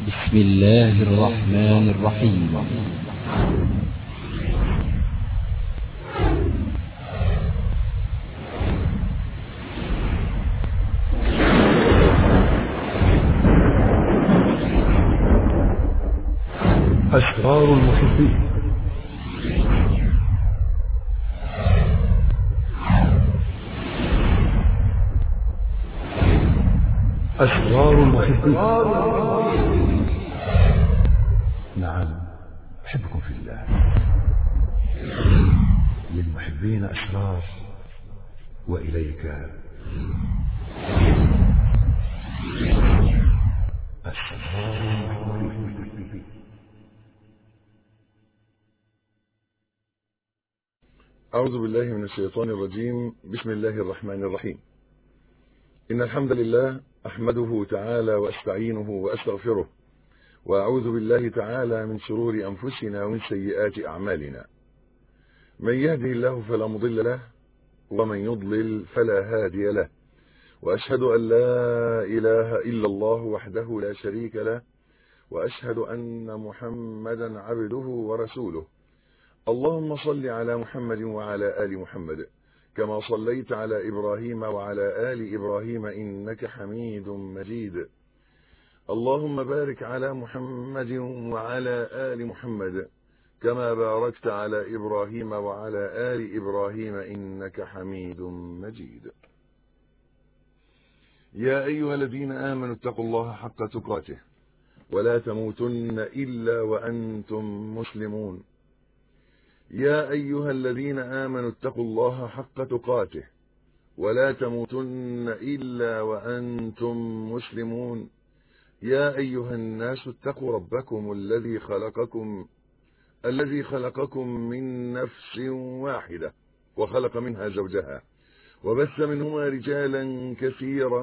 بسم الله الرحمن الرحيم أسرار المحبين أسرار المحبين نعم أحبكم في الله للمحبين أسرار وإليك أسرار المحبين أعوذ بالله من الشيطان الرجيم بسم الله الرحمن الرحيم إن الحمد لله أحمده تعالى وأستعينه وأستغفره وأعوذ بالله تعالى من شرور أنفسنا ومن سيئات أعمالنا من يهده الله فلا مضل له ومن يضلل فلا هادي له وأشهد أن لا إله إلا الله وحده لا شريك له وأشهد أن محمدا عبده ورسوله اللهم صل على محمد وعلى آل محمد كما صليت على إبراهيم وعلى آل إبراهيم إنك حميد مجيد اللهم بارك على محمد وعلى آل محمد كما باركت على إبراهيم وعلى آل إبراهيم إنك حميد مجيد يا أيها الذين آمنوا اتقوا الله حق تقاته ولا تموتن إلا وأنتم مسلمون يا أيها الذين آمنوا اتقوا الله حق تقاته ولا تموتن إلا وأنتم مسلمون يا أيها الناس اتقوا ربكم الذي خلقكم الذي خلقكم من نفس واحدة وخلق منها زوجها وبث منهما رجالا كثيرا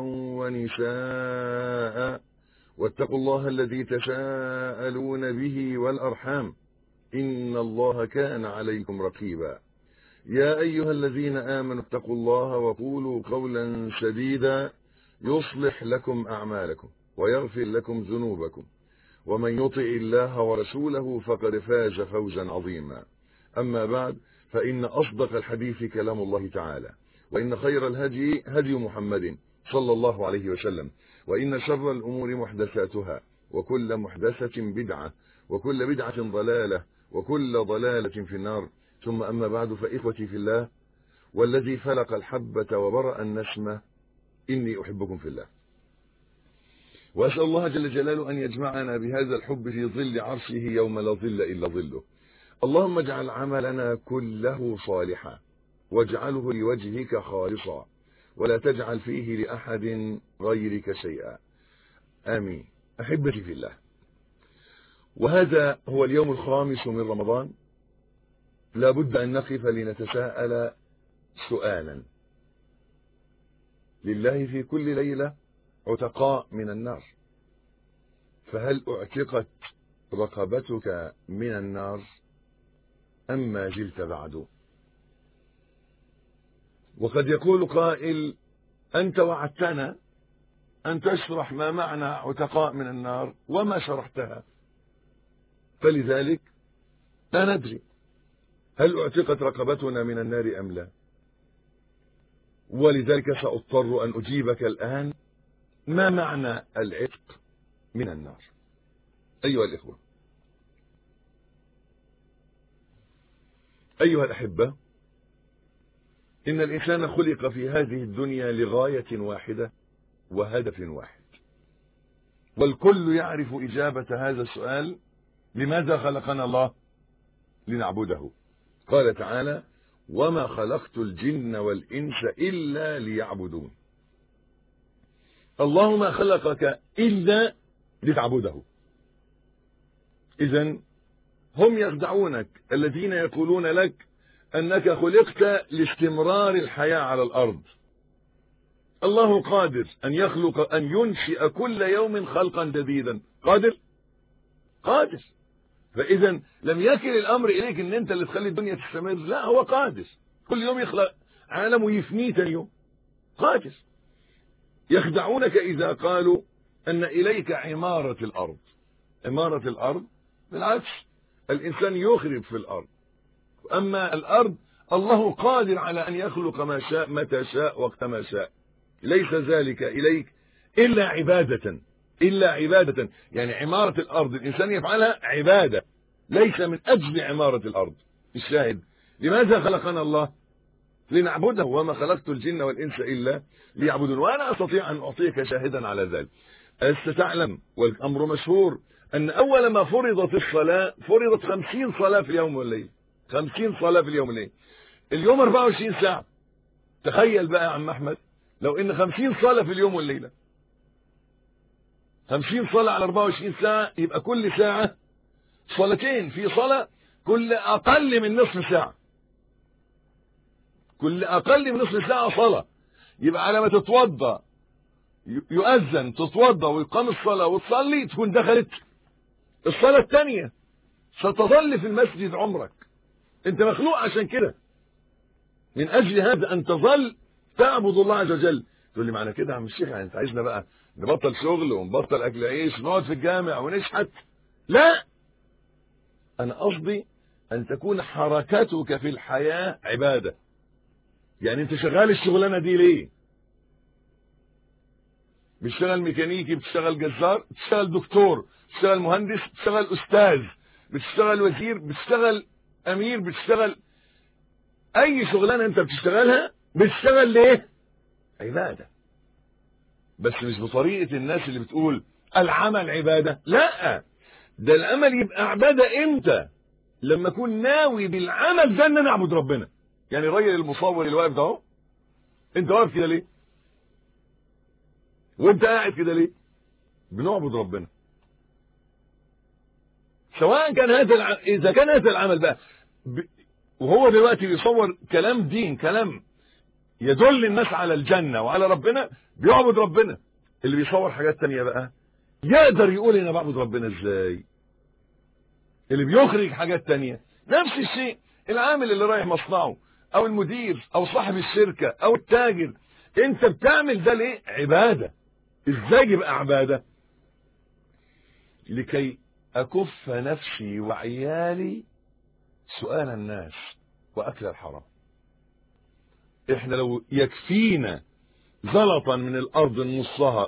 ونساء واتقوا الله الذي تساءلون به والأرحام إن الله كان عليكم رقيبا يا أيها الذين آمنوا اتقوا الله وقولوا قولا سديدا يصلح لكم أعمالكم ويغفر لكم ذنوبكم ومن يطع الله ورسوله فقد فاز فوزا عظيما أما بعد فإن أصدق الحديث كلام الله تعالى وإن خير الهدي هدي محمد صلى الله عليه وسلم وإن شر الأمور محدثاتها وكل محدثة بدعة وكل بدعة ضلالة وكل ضلالة في النار ثم أما بعد فإخوتي في الله والذي فلق الحبة وبرأ النسمة إني أحبكم في الله وأسأل الله جل جلاله أن يجمعنا بهذا الحب في ظل عرشه يوم لا ظل إلا ظله اللهم اجعل عملنا كله صالحا واجعله لوجهك خالصا ولا تجعل فيه لأحد غيرك شيئا آمين أحبتي في الله وهذا هو اليوم الخامس من رمضان لا بد أن نقف لنتساءل سؤالا لله في كل ليلة عتقاء من النار فهل اعتقت رقبتك من النار أم ما زلت بعد وقد يقول قائل أنت وعدتنا أن تشرح ما معنى عتقاء من النار وما شرحتها فلذلك لا ندري هل اعتقت رقبتنا من النار أم لا ولذلك سأضطر أن أجيبك الآن ما معنى العتق من النار أيها الإخوة أيها الأحبة إن الإنسان خلق في هذه الدنيا لغاية واحدة وهدف واحد والكل يعرف إجابة هذا السؤال لماذا خلقنا الله لنعبده قال تعالى وما خلقت الجن والإنس إلا ليعبدون الله ما خلقك إلا لتعبده إذا هم يخدعونك الذين يقولون لك أنك خلقت لاستمرار الحياة على الأرض الله قادر أن يخلق أن ينشئ كل يوم خلقا جديدا قادر قادر فإذا لم يكن الأمر إليك أن أنت اللي تخلي الدنيا تستمر لا هو قادر كل يوم يخلق عالم ويفنيه ثاني يوم قادر يخدعونك إذا قالوا أن إليك عمارة الأرض عمارة الأرض بالعكس الإنسان يخرب في الأرض أما الأرض الله قادر على أن يخلق ما شاء متى شاء وقت ما شاء ليس ذلك إليك إلا عبادة إلا عبادة يعني عمارة الأرض الإنسان يفعلها عبادة ليس من أجل عمارة الأرض الشاهد لماذا خلقنا الله لنعبده وما خلقت الجن والإنس إلا ليعبدون وأنا أستطيع أن أعطيك شاهدا على ذلك أستعلم والأمر مشهور أن أول ما فرضت الصلاة فرضت خمسين صلاة في اليوم والليل خمسين صلاة في اليوم والليل اليوم 24 ساعة تخيل بقى يا عم أحمد لو إن خمسين صلاة في اليوم والليلة خمسين صلاة على 24 ساعة يبقى كل ساعة صلاتين في صلاة كل أقل من نصف ساعة كل أقل من نصف ساعة صلاة يبقى على ما تتوضى يؤذن تتوضى ويقام الصلاة وتصلي تكون دخلت الصلاة الثانية ستظل في المسجد عمرك انت مخلوق عشان كده من اجل هذا ان تظل تعبد الله عز وجل تقول لي معنى كده يا عم الشيخ يعني انت عايزنا بقى نبطل شغل ونبطل اكل عيش ونقعد في الجامع ونشحت لا انا قصدي ان تكون حركتك في الحياة عبادة يعني انت شغال الشغلانة دي ليه بتشتغل ميكانيكي بتشتغل جزار بتشتغل دكتور بتشتغل مهندس بتشتغل استاذ بتشتغل وزير بتشتغل امير بتشتغل اي شغلانه انت بتشتغلها بتشتغل ليه عباده بس مش بطريقه الناس اللي بتقول العمل عباده لا ده العمل يبقى عباده امتى لما اكون ناوي بالعمل ده ان انا اعبد ربنا يعني الراجل المصور اللي واقف ده اهو انت واقف كده ليه وانت قاعد كده ليه بنعبد ربنا سواء كان هذا الع... اذا كان هذا العمل بقى ب... وهو دلوقتي بيصور كلام دين كلام يدل الناس على الجنة وعلى ربنا بيعبد ربنا اللي بيصور حاجات تانية بقى يقدر يقول انا بعبد ربنا ازاي اللي بيخرج حاجات تانية نفس الشيء العامل اللي رايح مصنعه او المدير او صاحب الشركة او التاجر انت بتعمل ده ليه عبادة ازاي يبقى عبادة لكي اكف نفسي وعيالي سؤال الناس واكل الحرام احنا لو يكفينا زلطا من الارض نصها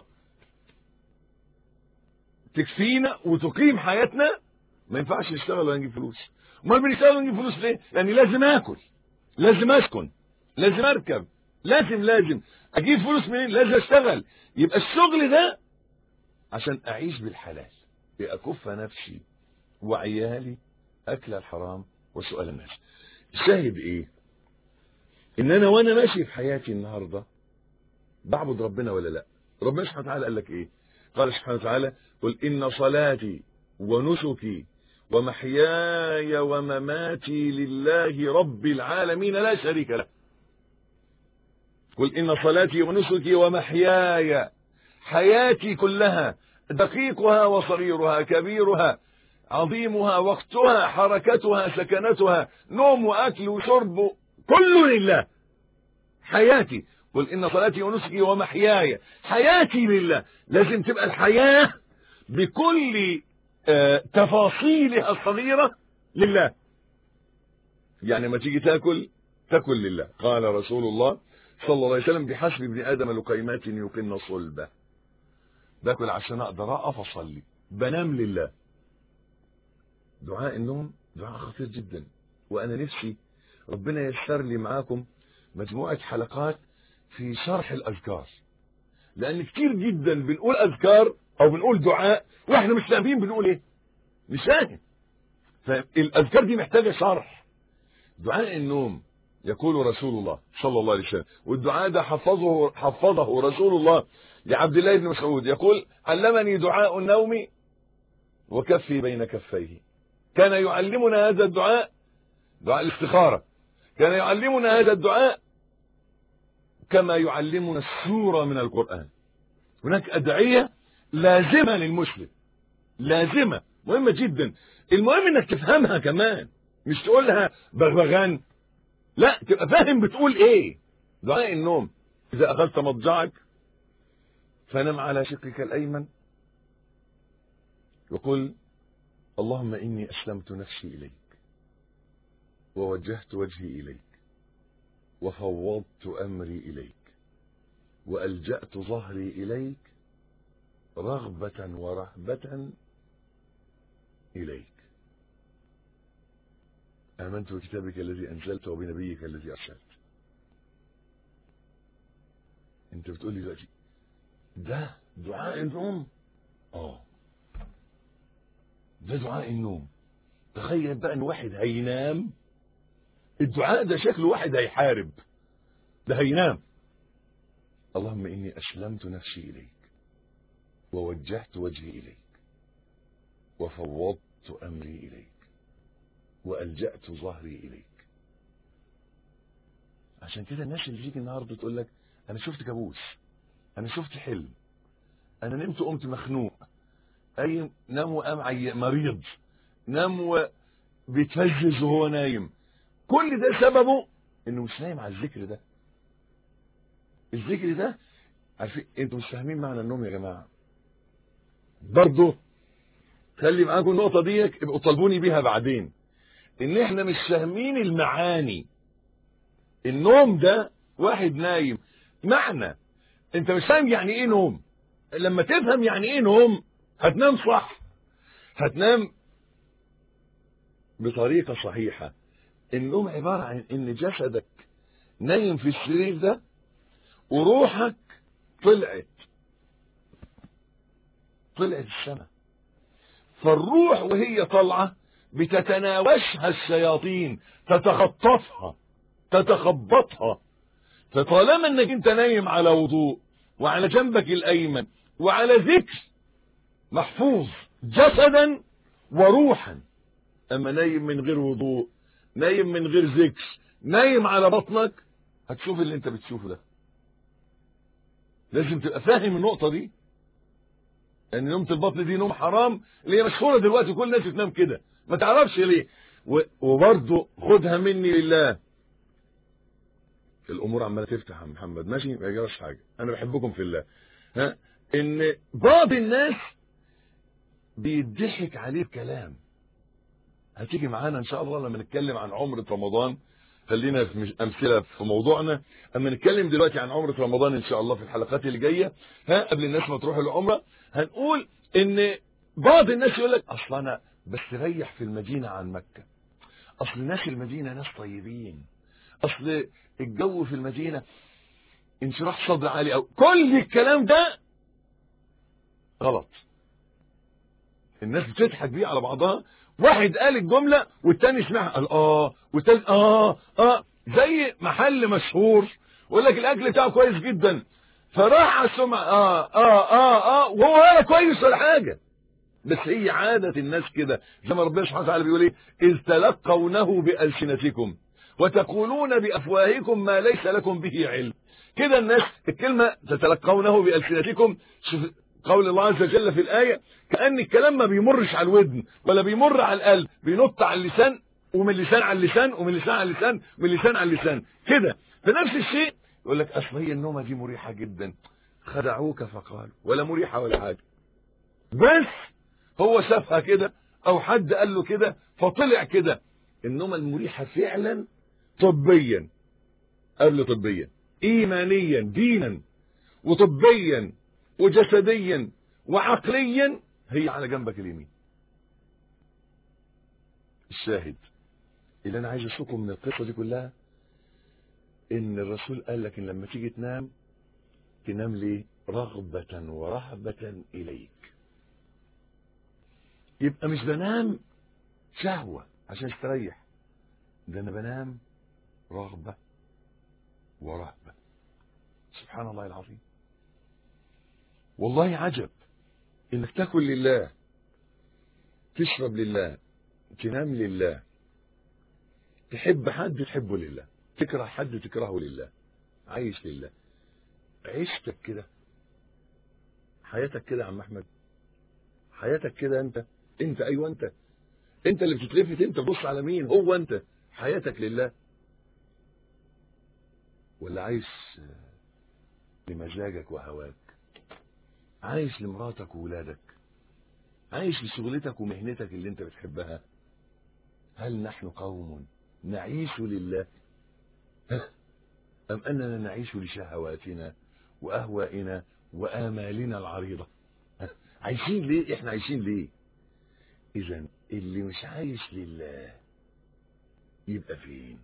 تكفينا وتقيم حياتنا ما ينفعش نشتغل ولا نجيب فلوس امال بنشتغل ونجيب فلوس ليه يعني لازم اكل لازم اسكن لازم اركب لازم لازم اجيب فلوس منين لازم اشتغل يبقى الشغل ده عشان اعيش بالحلال اكف نفسي وعيالي اكل الحرام وسؤال الناس الشاهد ايه ان انا وانا ماشي في حياتي النهارده بعبد ربنا ولا لا ربنا سبحانه وتعالى قال لك ايه قال سبحانه وتعالى قل ان صلاتي ونسكي ومحياي ومماتي لله رب العالمين لا شريك له قل إن صلاتي ونسكي ومحياي حياتي كلها دقيقها وصغيرها كبيرها عظيمها وقتها حركتها سكنتها نوم وأكل وشرب كله لله حياتي قل إن صلاتي ونسكي ومحياي حياتي لله لازم تبقى الحياة بكل آه تفاصيلها الصغيرة لله يعني ما تيجي تاكل تاكل لله قال رسول الله صلى الله عليه وسلم بحسب ابن ادم لقيمات يقن صلبه باكل عشان اقدر اقف اصلي بنام لله دعاء النوم دعاء خطير جدا وانا نفسي ربنا ييسر لي معاكم مجموعه حلقات في شرح الاذكار لان كتير جدا بنقول اذكار او بنقول دعاء واحنا مش فاهمين بنقول ايه مش فاهم فالاذكار دي محتاجه شرح دعاء النوم يقول رسول الله صلى الله عليه وسلم والدعاء ده حفظه حفظه رسول الله لعبد الله بن مسعود يقول علمني دعاء النوم وكفي بين كفيه كان يعلمنا هذا الدعاء دعاء الاستخارة كان يعلمنا هذا الدعاء كما يعلمنا السورة من القرآن هناك أدعية لازمة للمسلم لازمة مهمة جدا المهم انك تفهمها كمان مش تقولها بغبغان لا تبقى فاهم بتقول ايه دعاء النوم اذا اخذت مضجعك فنم على شقك الايمن وقل اللهم إني أسلمت نفسي إليك ووجهت وجهي إليك وفوضت أمري إليك وألجأت ظهري إليك رغبة ورهبة إليك آمنت بكتابك الذي أنزلت وبنبيك الذي أرسلت أنت بتقول لي دلوقتي ده دعاء النوم اه ده دعاء النوم تخيل بقى ان واحد هينام الدعاء ده شكله واحد هيحارب ده هينام اللهم اني اسلمت نفسي اليك ووجهت وجهي اليك وفوضت امري اليك والجات ظهري اليك عشان كده الناس اللي تيجي النهارده تقول لك انا شفت كابوس انا شفت حلم انا نمت وقمت مخنوق اي نام وقام عي- مريض نام وبيتفزز وهو نايم كل ده سببه انه مش نايم على الذكر ده الذكر ده عارفين انتوا مش فاهمين معنى النوم يا جماعه برضه خلي معاكم النقطه دي ابقوا طالبوني بيها بعدين ان احنا مش فاهمين المعاني النوم ده واحد نايم معنى انت مش فاهم يعني ايه نوم لما تفهم يعني ايه نوم هتنام صح هتنام بطريقة صحيحة النوم عبارة عن ان جسدك نايم في السرير ده وروحك طلعت طلعت السماء فالروح وهي طالعة بتتناوشها الشياطين تتخطفها تتخبطها فطالما انك انت نايم على وضوء وعلى جنبك الايمن وعلى ذكر محفوظ جسدا وروحا اما نايم من غير وضوء نايم من غير ذكر نايم على بطنك هتشوف اللي انت بتشوفه ده لازم تبقى فاهم النقطة دي ان نومة البطن دي نوم حرام اللي هي مشهورة دلوقتي كل الناس بتنام كده ما تعرفش ليه و- وبرضه خدها مني لله الامور عماله تفتح يا محمد ماشي ما يجراش حاجه انا بحبكم في الله ها ان بعض الناس بيضحك عليه بكلام هتيجي معانا ان شاء الله لما نتكلم عن عمرة رمضان خلينا في مش امثله في موضوعنا اما نتكلم دلوقتي عن عمرة رمضان ان شاء الله في الحلقات اللي جايه ها قبل الناس ما تروح العمره هنقول ان بعض الناس يقول لك اصل انا بس ريح في المدينه عن مكه اصل ناس المدينه ناس طيبين اصل الجو في المدينه انشراح صدر عالي او كل الكلام ده غلط الناس بتضحك بيه على بعضها واحد قال الجمله والتاني سمعها قال اه والتالت اه اه زي محل مشهور ويقول لك الاكل بتاعه كويس جدا فراح على السمعه اه اه اه اه وهو ولا كويس ولا حاجه بس هي عادة الناس كده زي ما ربنا سبحانه وتعالى بيقول ايه إذ تلقونه بألسنتكم وتقولون بأفواهكم ما ليس لكم به علم كده الناس الكلمة تتلقونه بألسنتكم شوف قول الله عز وجل في الآية كأن الكلام ما بيمرش على الودن ولا بيمر على القلب بينط على اللسان ومن اللسان على اللسان ومن اللسان على اللسان ومن اللسان على اللسان كده فنفس الشيء يقول لك أصل هي النومة دي مريحة جدا خدعوك فقالوا ولا مريحة ولا حاجة بس هو شافها كده او حد قال له كده فطلع كده النومة المريحة فعلا طبيا قبل طبيا ايمانيا دينا وطبيا وجسديا وعقليا هي على جنبك اليمين الشاهد اللي انا عايز اشوفه من القصة دي كلها ان الرسول قال لك ان لما تيجي تنام تنام ليه رغبة ورهبة اليك يبقى مش بنام شهوة عشان استريح ده انا بنام رغبة ورهبة سبحان الله العظيم والله عجب انك تاكل لله تشرب لله تنام لله تحب حد تحبه لله تكره حد تكرهه لله عايش لله عيشتك كده حياتك كده يا عم احمد حياتك كده انت انت ايوه انت انت اللي بتتلفت انت بص على مين هو انت حياتك لله ولا عايش لمزاجك وهواك عايش لمراتك وولادك عايش في شغلتك ومهنتك اللي انت بتحبها هل نحن قوم نعيش لله ها؟ أم أننا نعيش لشهواتنا وأهوائنا وآمالنا العريضة ها؟ عايشين ليه احنا عايشين ليه إذا اللي مش عايش لله يبقى فين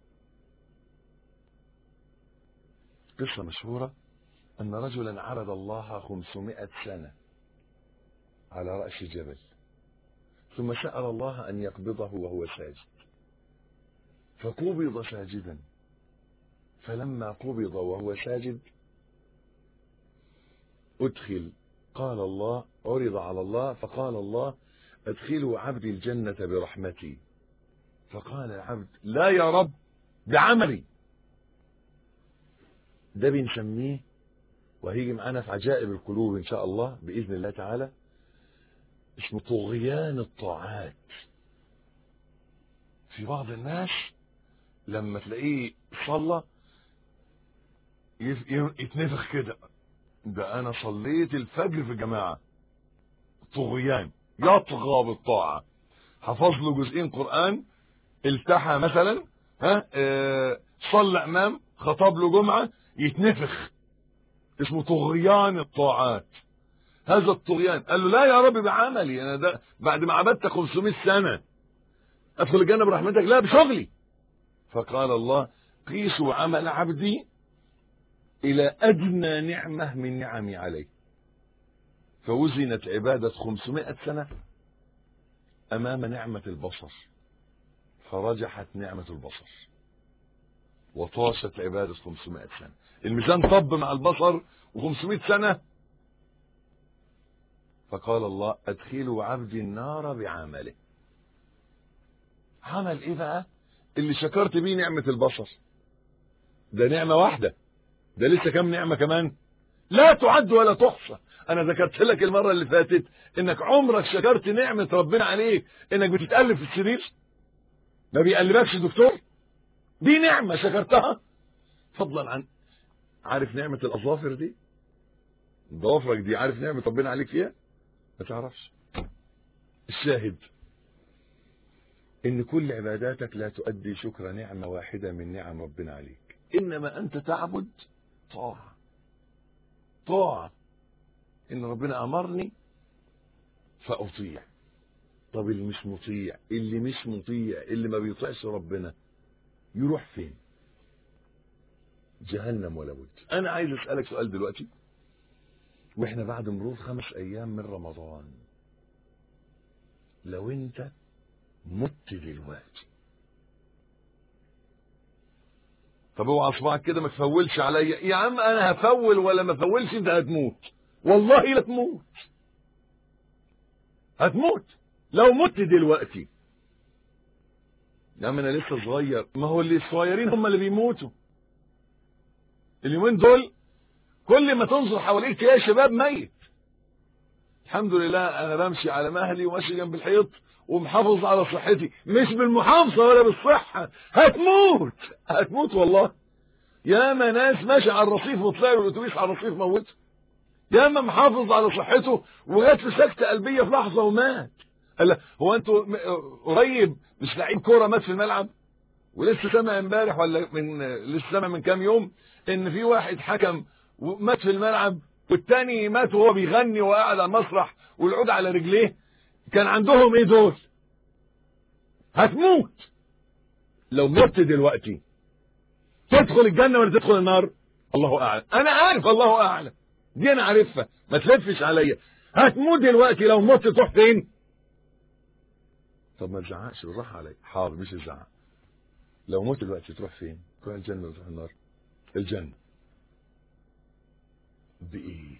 قصة مشهورة أن رجلا عرض الله خمسمائة سنة على رأس جبل ثم سأل الله أن يقبضه وهو ساجد فقبض ساجدا فلما قبض وهو ساجد أدخل قال الله عرض على الله فقال الله أدخلوا عبدي الجنة برحمتي فقال العبد لا يا رب بعملي ده بنسميه وهيجي معانا في عجائب القلوب إن شاء الله بإذن الله تعالى اسمه طغيان الطاعات في بعض الناس لما تلاقيه صلى يف- ي- يتنفخ كده ده انا صليت الفجر في جماعة طغيان يطغى بالطاعة حفظ له جزئين قرآن التحى مثلا ها اه صلى امام خطب له جمعة يتنفخ اسمه طغيان الطاعات هذا الطغيان قال له لا يا رب بعملي انا ده بعد ما عبدت 500 سنة ادخل الجنة برحمتك لا بشغلي فقال الله قيسوا عمل عبدي الى ادنى نعمة من نعمي عليه فوزنت عبادة 500 سنة امام نعمة البصر فرجحت نعمة البصر وطاشت عبادة 500 سنة الميزان طب مع البصر و500 سنة فقال الله ادخلوا عبدي النار بعمله عمل ايه بقى اللي شكرت بيه نعمة البصر ده نعمة واحدة ده لسه كام نعمة كمان لا تعد ولا تحصى انا ذكرت لك المرة اللي فاتت انك عمرك شكرت نعمة ربنا عليك انك بتتقلب في السرير ما بيقلبكش دكتور دي نعمة شكرتها فضلا عن عارف نعمة الاظافر دي ضوافرك دي عارف نعمة ربنا عليك فيها ما تعرفش الشاهد ان كل عباداتك لا تؤدي شكر نعمة واحدة من نعم ربنا عليك انما انت تعبد طاعة طاعة ان ربنا امرني فاطيع طب اللي مش مطيع اللي مش مطيع اللي ما بيطيعش ربنا يروح فين جهنم ولا بد انا عايز اسالك سؤال دلوقتي واحنا بعد مرور خمس ايام من رمضان لو انت مت دلوقتي طب اوعى اصبعك كده ما تفولش عليا يا عم انا هفول ولا ما افولش انت هتموت والله لا تموت هتموت لو مت دلوقتي يا عم انا لسه صغير ما هو اللي الصغيرين هم اللي بيموتوا اليومين دول كل ما تنظر حواليك تلاقي شباب ميت الحمد لله انا بمشي على مهلي وماشي جنب الحيط ومحافظ على صحتي مش بالمحافظة ولا بالصحة هتموت هتموت والله ياما ناس ماشي على الرصيف وطلع له الاتوبيس على الرصيف موته ياما محافظ على صحته وجات له سكتة قلبية في لحظة ومات قال له، هو انتوا م- قريب مش لعيب كورة مات في الملعب ولسه سامع امبارح ولا من لسه سامع من كام يوم ان في واحد حكم ومات في الملعب والتاني مات وهو بيغني وقاعد على المسرح والعود على رجليه كان عندهم ايه دول هتموت لو مت دلوقتي تدخل الجنة ولا تدخل النار الله اعلم انا عارف الله اعلم دي انا عارفها ما تلفش عليا هتموت دلوقتي لو مت تروح فين طب ما تزعقش بالراحه عليا حاضر مش الزعق لو مت دلوقتي تروح فين تروح الجنة ولا تروح النار الجنة بإيه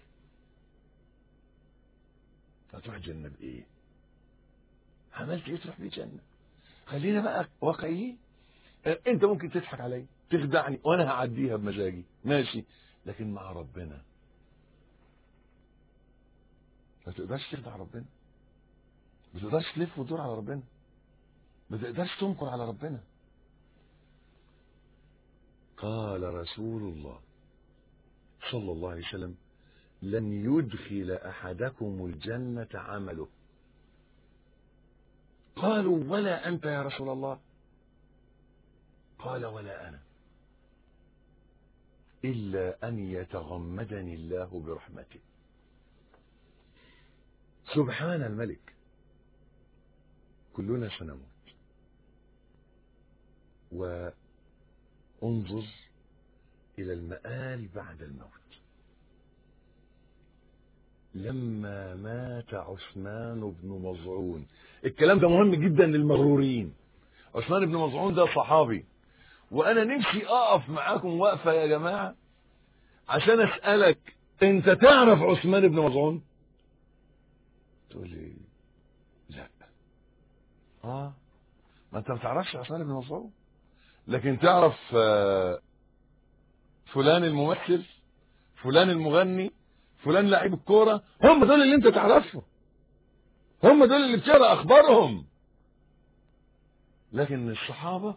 هتروح الجنة بإيه عملت إيه تروح بيه الجنة خلينا بقى واقعيين آه، انت ممكن تضحك عليا تخدعني وانا هعديها بمزاجي ماشي لكن مع ربنا ما تقدرش تخدع ربنا ما تقدرش تلف وتدور على ربنا ما تقدرش تنكر على ربنا قال رسول الله صلى الله عليه وسلم لن يدخل احدكم الجنة عمله قالوا ولا أنت يا رسول الله قال ولا أنا إلا أن يتغمدني الله برحمته سبحان الملك كلنا سنموت وانظر إلى المآل بعد الموت لما مات عثمان بن مظعون الكلام ده مهم جدا للمغرورين عثمان بن مظعون ده صحابي وانا نفسي اقف معاكم وقفه يا جماعه عشان اسالك انت تعرف عثمان بن مظعون تقول لي لا اه ما انت ما تعرفش عثمان بن مظعون لكن تعرف آه، فلان الممثل فلان المغني فلان لعيب الكوره هم دول اللي انت تعرفهم هم دول اللي بتقرا اخبارهم لكن الصحابه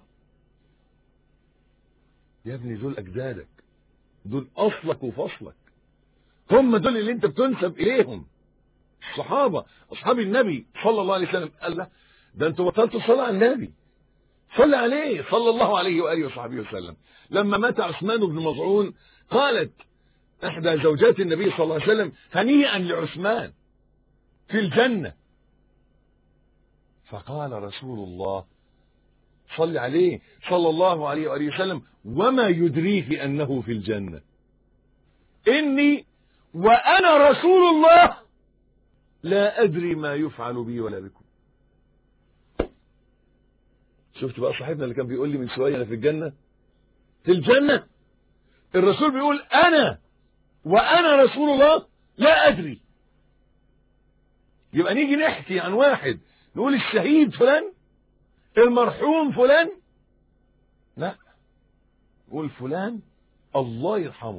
يا ابني دول اجدادك دول اصلك وفصلك هم دول اللي انت بتنسب اليهم الصحابه اصحاب النبي صلى الله عليه وسلم قال له ده انتوا بطلتوا الصلاه على النبي صلى عليه صلى الله عليه واله وصحبه وسلم لما مات عثمان بن مظعون قالت احدى زوجات النبي صلى الله عليه وسلم هنيئا لعثمان في الجنه فقال رسول الله صل عليه صلى الله عليه وآله وسلم وما يدريك أنه في الجنة إني وأنا رسول الله لا أدري ما يفعل بي ولا بكم شفت بقى صاحبنا اللي كان بيقول لي من شوية أنا في الجنة في الجنة الرسول بيقول أنا وأنا رسول الله لا أدري يبقى نيجي نحكي عن واحد نقول الشهيد فلان المرحوم فلان لا نقول فلان الله يرحمه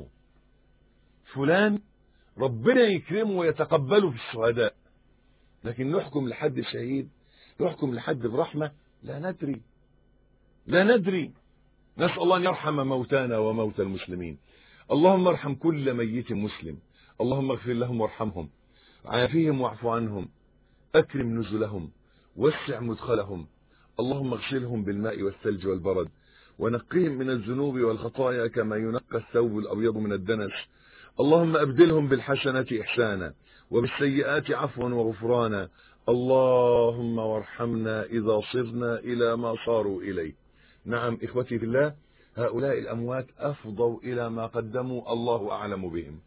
فلان ربنا يكرمه ويتقبله في الشهداء لكن نحكم لحد شهيد نحكم لحد برحمة لا ندري لا ندري نسأل الله أن يرحم موتانا وموتى المسلمين اللهم ارحم كل ميت مسلم اللهم اغفر لهم وارحمهم عافيهم واعف عنهم أكرم نزلهم وسع مدخلهم اللهم اغسلهم بالماء والثلج والبرد ونقهم من الذنوب والخطايا كما ينقى الثوب الأبيض من الدنس اللهم أبدلهم بالحسنات إحسانا وبالسيئات عفوا وغفرانا اللهم وارحمنا إذا صرنا إلى ما صاروا إليه نعم إخوتي في الله هؤلاء الأموات أفضوا إلى ما قدموا الله أعلم بهم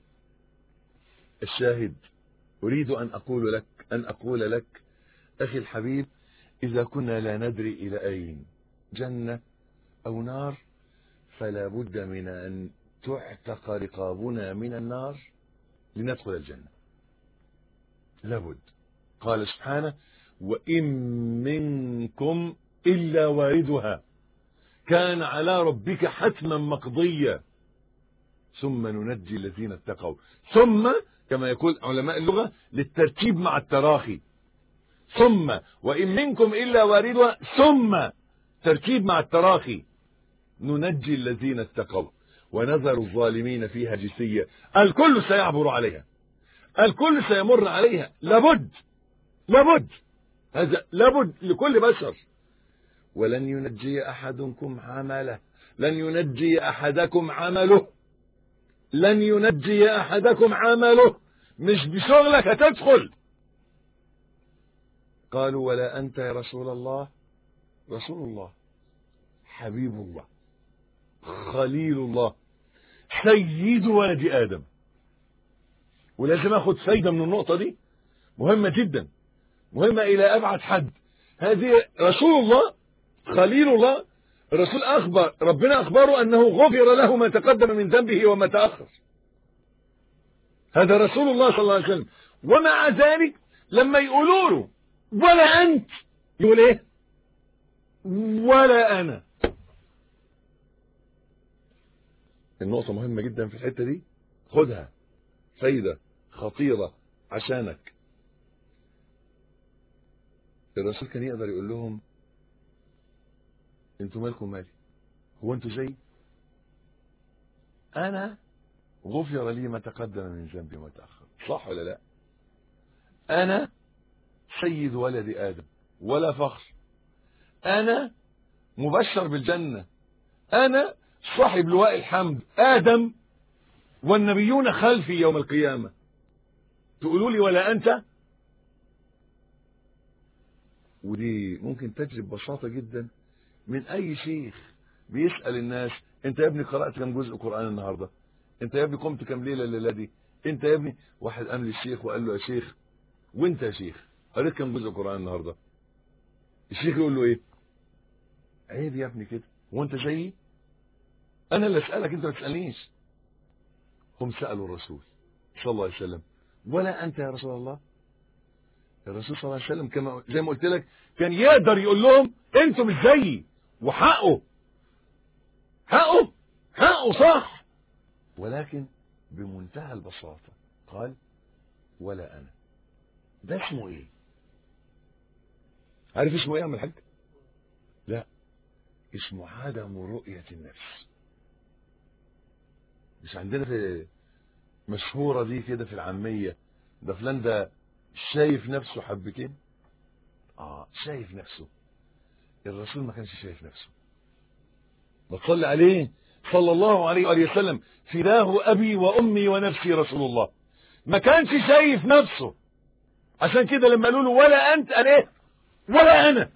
الشاهد أريد أن أقول لك أن أقول لك أخي الحبيب إذا كنا لا ندري إلى أين جنة أو نار فلا بد من أن تعتق رقابنا من النار لندخل الجنة لابد قال سبحانه وإن منكم إلا واردها كان على ربك حتما مقضيا ثم ننجي الذين اتقوا ثم كما يقول علماء اللغة للترتيب مع التراخي ثم وإن منكم إلا واردها ثم ترتيب مع التراخي ننجي الذين اتقوا ونذر الظالمين فيها جثية الكل سيعبر عليها الكل سيمر عليها لابد لابد هذا لابد لكل بشر ولن ينجي أحدكم عمله لن ينجي أحدكم عمله لن ينجي أحدكم عمله مش بشغلك هتدخل قالوا ولا أنت يا رسول الله رسول الله حبيب الله خليل الله سيد ولد آدم ولازم أخذ فايدة من النقطة دي مهمة جدا مهمة إلى أبعد حد هذه رسول الله خليل الله الرسول أخبر ربنا أخبره أنه غفر له ما تقدم من ذنبه وما تأخر هذا رسول الله صلى الله عليه وسلم ومع ذلك لما يقولوا له ولا أنت يقول إيه ولا أنا النقطة مهمة جدا في الحتة دي خدها فايدة خطيرة عشانك الرسول كان يقدر يقول لهم انتوا مالكم مالي هو انتوا زي انا غفر لي ما تقدم من ذنبي وما تاخر صح ولا لا انا سيد ولد ادم ولا فخر انا مبشر بالجنة انا صاحب لواء الحمد ادم والنبيون خلفي يوم القيامة تقولوا لي ولا انت ودي ممكن تجري ببساطة جدا من اي شيخ بيسأل الناس انت يا ابني قرأت كم جزء قرآن النهاردة انت يا ابني قمت كم ليلة الليلة دي انت يا ابني واحد قام للشيخ وقال له يا شيخ وانت يا شيخ قريت كم جزء قرآن النهاردة الشيخ يقول له ايه عيب يا ابني كده وانت زيي انا اللي اسألك انت ما تسألنيش هم سألوا الرسول صلى الله عليه وسلم ولا انت يا رسول الله الرسول صلى الله عليه وسلم كما زي ما قلت لك كان يقدر يقول لهم انتوا مش زيي وحقه حقه حقه صح ولكن بمنتهى البساطة قال ولا أنا ده اسمه ايه عارف اسمه ايه يا عم الحاج لا اسمه عدم رؤية النفس مش عندنا في مشهورة دي كده في العامية ده فلان ده شايف نفسه حبتين اه شايف نفسه الرسول ما كانش شايف نفسه بتصلي عليه صلى الله عليه وآله وسلم فداه أبي وأمي ونفسي رسول الله ما كانش شايف نفسه عشان كده لما قالوا له ولا أنت أنا إيه ولا أنا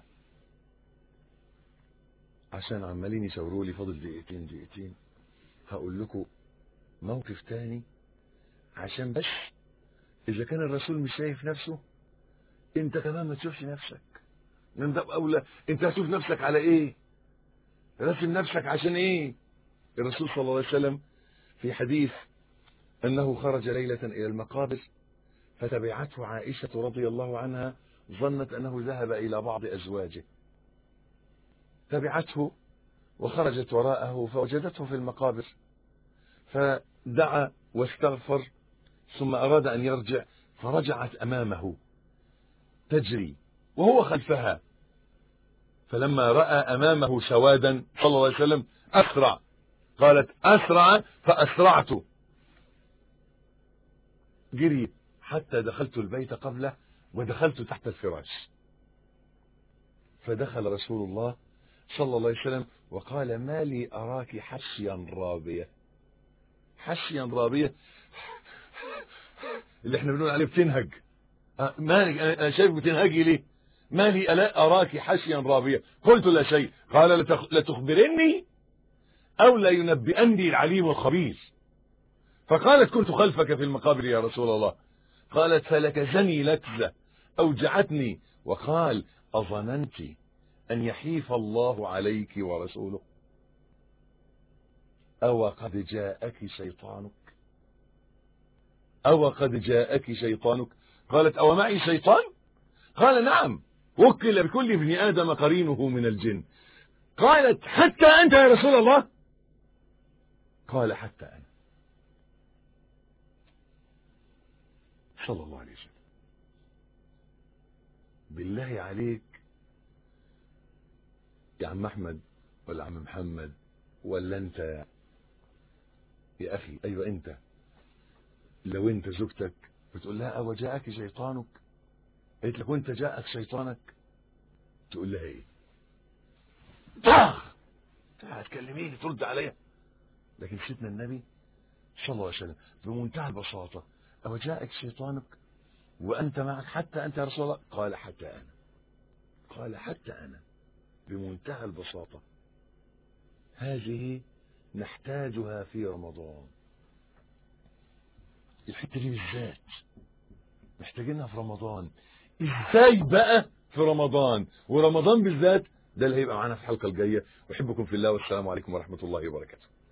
عشان عمالين يشاوروا لي فاضل دقيقتين دقيقتين هقول لكم موقف تاني عشان بس إذا كان الرسول مش شايف نفسه أنت كمان ما تشوفش نفسك من باب أولى أنت هتشوف نفسك على إيه رسم نفسك عشان إيه الرسول صلى الله عليه وسلم في حديث أنه خرج ليلة إلى المقابر فتبعته عائشة رضي الله عنها ظنت أنه ذهب إلى بعض أزواجه تبعته وخرجت وراءه فوجدته في المقابر فدعا واستغفر ثم أراد أن يرجع فرجعت أمامه تجري وهو خلفها فلما رأى أمامه سوادا صلى الله عليه وسلم أسرع قالت أسرع فأسرعت جري حتى دخلت البيت قبله ودخلت تحت الفراش فدخل رسول الله صلى الله عليه وسلم وقال ما لي أراك حشيا رابية حشيا رابية اللي احنا بنقول عليه بتنهج مالك انا شايف بتنهجي ليه ما لي ألا أراك حشيا رابية قلت لا شيء قال لتخبرني أو لا ينبئني العليم الخبير فقالت كنت خلفك في المقابر يا رسول الله قالت فلكزني لكزة أوجعتني وقال أظننت أن يحيف الله عليك ورسوله أو قد جاءك شيطانك أو قد جاءك شيطانك قالت أو معي شيطان قال نعم وكل بكل ابن آدم قرينه من الجن قالت حتى أنت يا رسول الله قال حتى أنا صلى الله عليه وسلم بالله عليك يا عم أحمد ولا عم محمد ولا أنت يا أخي أيوة أنت لو أنت زوجتك بتقول لها أو جاءك شيطانك قالت لك وأنت جاءك شيطانك تقول لها إيه طخ هتكلميني ترد عليا لكن سيدنا النبي صلى الله عليه وسلم بمنتهى البساطة أو جاءك شيطانك وأنت معك حتى أنت يا رسول الله قال حتى أنا قال حتى أنا بمنتهى البساطة هذه نحتاجها في رمضان الحتة دي بالذات محتاجينها في رمضان ازاي بقى في رمضان ورمضان بالذات ده اللي هيبقى معانا في الحلقة الجاية أحبكم في الله والسلام عليكم ورحمة الله وبركاته